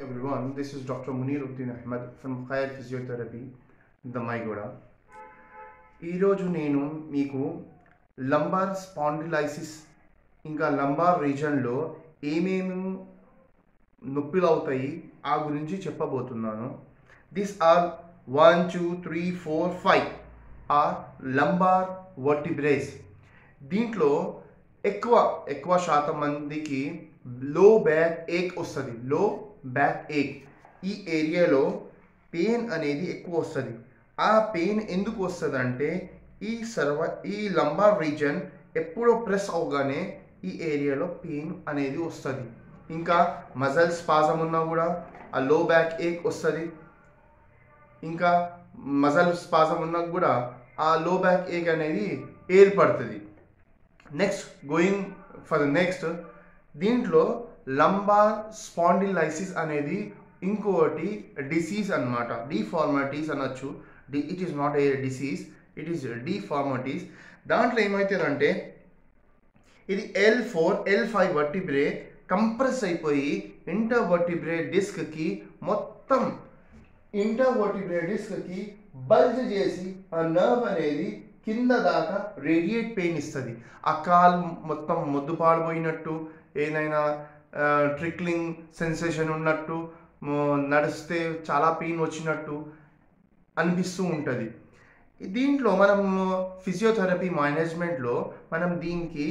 everyone. This is Dr. Muniruddin Ahmed from Khair Physiotherapy, Dammaiguda ఈరోజు నేను మీకు లంబార్ స్పాండిలైసిస్ ఇంకా లంబార్ రీజన్లో ఏమేమి నొప్పులు అవుతాయి ఆ గురించి చెప్పబోతున్నాను this are one two three four five are lumbar vertebrae దీంట్లో ఎక్కువ ఎక్కువ శాతం మందికి లో బ్యాక్ ఏక్ వస్తుంది లో బ్యాక్ ఏక్ ఈ ఏరియాలో పెయిన్ అనేది ఎక్కువ వస్తుంది ఆ పెయిన్ ఎందుకు వస్తుంది అంటే ఈ సర్వ ఈ లంబార్ రీజన్ ఎప్పుడో ప్రెస్ అవగానే ఈ ఏరియాలో పెయిన్ అనేది వస్తుంది ఇంకా మజల్ స్పాజం ఉన్నా కూడా ఆ లో బ్యాక్ ఏక్ వస్తుంది ఇంకా మజల్ స్పాజం ఉన్నా కూడా ఆ లో బ్యాక్ ఏక్ అనేది ఏర్పడుతుంది next going for the next దీంట్లో లంబార్ స్పాండిలైసిస్ అనేది ఇంకోటి డిసీజ్ అనమాట డిఫార్మాలిటీస్ అనొచ్చు the it is not a disease it is deformities దాంట్లో ఏమవుతుందంటే ఇది L four L five vertebrae compress అయిపోయి ఇంటర్ వర్టిబ్రే డిస్క్కి మొత్తం ఇంటర్ వర్టిబ్రే డిస్క్కి బల్జ్ చేసి ఆ నర్వ్ అనేది కింద దాకా రేడియేట్ పెయిన్ ఇస్తుంది ఆ కాల్ మొత్తం మొద్దు పాడిపోయినట్టు ఏదైనా ట్రిక్లింగ్ సెన్సేషన్ ఉన్నట్టు నడిస్తే చాలా పెయిన్ వచ్చినట్టు అనిపిస్తూ ఉంటుంది దీంట్లో మనం ఫిజియోథెరపీ మేనేజ్మెంట్లో మనం దీనికి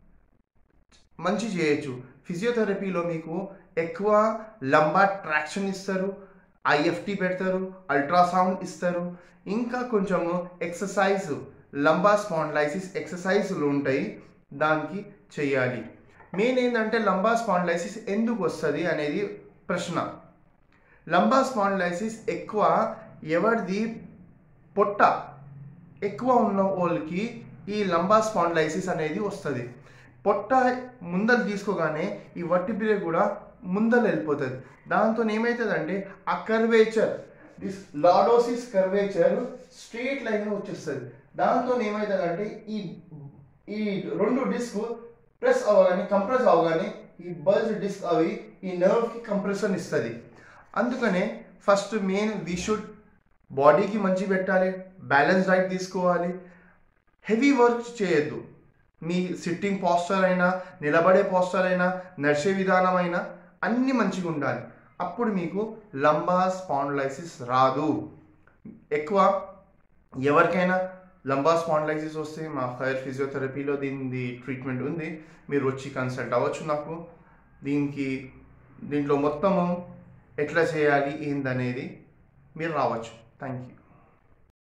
మంచి చేయొచ్చు ఫిజియోథెరపీలో మీకు ఎక్కువ లంబా ట్రాక్షన్ ఇస్తారు ఐఎఫ్టి పెడతారు అల్ట్రాసౌండ్ ఇస్తారు ఇంకా కొంచెము ఎక్సర్సైజ్ లంబా స్పాండ్లైసిస్ ఎక్సర్సైజ్లు ఉంటాయి దానికి చేయాలి మెయిన్ ఏంటంటే లంబా స్పాండ్లైసిస్ ఎందుకు వస్తుంది అనేది ప్రశ్న లంబా స్పాండ్లైసిస్ ఎక్కువ ఎవరిది పొట్ట ఎక్కువ ఉన్న వాళ్ళకి ఈ లంబా స్పాండ్లైసిస్ అనేది వస్తుంది పొట్ట ముందలు తీసుకోగానే ఈ వట్టిబ్రే కూడా ముందలు వెళ్ళిపోతుంది దాంతో ఏమవుతుందంటే ఆ curvature this lordosis curvature straight line వచ్చేస్తుంది దాంతో ఏమవుతుందంటే ఈ ఈ రెండు డిస్క్ ప్రెస్ అవ్వగానే కంప్రెస్ అవ్వగానే ఈ బల్జ్ డిస్క్ అవి ఈ నర్వ్కి కంప్రెషన్ ఇస్తుంది అందుకనే ఫస్ట్ మెయిన్ వీ షుడ్ బాడీకి మంచి పెట్టాలి బ్యాలెన్స్ డైట్ తీసుకోవాలి హెవీ వర్క్ చేయొద్దు మీ సిట్టింగ్ పోస్టర్ అయినా నిలబడే పోస్టర్ అయినా నడిచే విధానం అయినా అన్నీ మంచిగా ఉండాలి అప్పుడు మీకు లంబా స్పాండ్లైసిస్ రాదు ఎక్కువ ఎవరికైనా లంబా స్పాండ్లైసిస్ వస్తే మా ఫైర్ ఫిజియోథెరపీలో దీని ట్రీట్మెంట్ ఉంది మీరు వచ్చి కన్సల్ట్ అవ్వచ్చు నాకు దీనికి దీంట్లో మొత్తము ఎట్లా చేయాలి ఏందనేది మీరు రావచ్చు థ్యాంక్ యూ